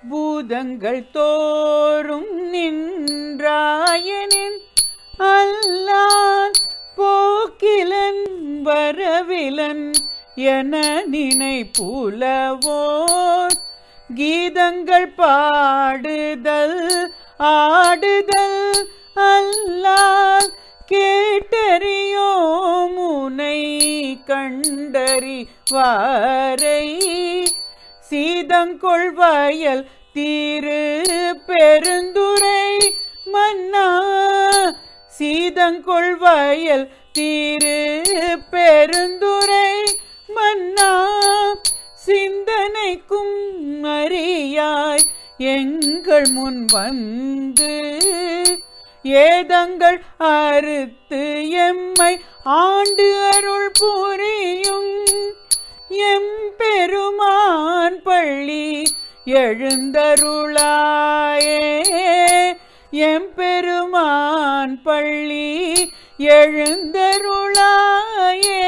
பூதங்கள் தோறும் நின்றாயனின் அல்லால் போக்கிலன் வரவிலன் என நினை புலவோர் கீதங்கள் பாடுதல் ஆடுதல் அல்லால் கேட்டறியோ முனை கண்டறிவாரை சீதங்கொள் வயல் தீரு பெருந்துரை மன்னா சீதங்கொள் வயல் தீரு பெருந்துரை மன்னா சிந்தனைக்கும் அறியாய் எங்கள் முன் வந்து ஏதங்கள் அறுத்து எம்மை ஆண்டு அருள் புரியும் எம்பெருமான் பள்ளி எழுந்தருளாயே எம்பெருமான் பள்ளி எழுந்தருளாயே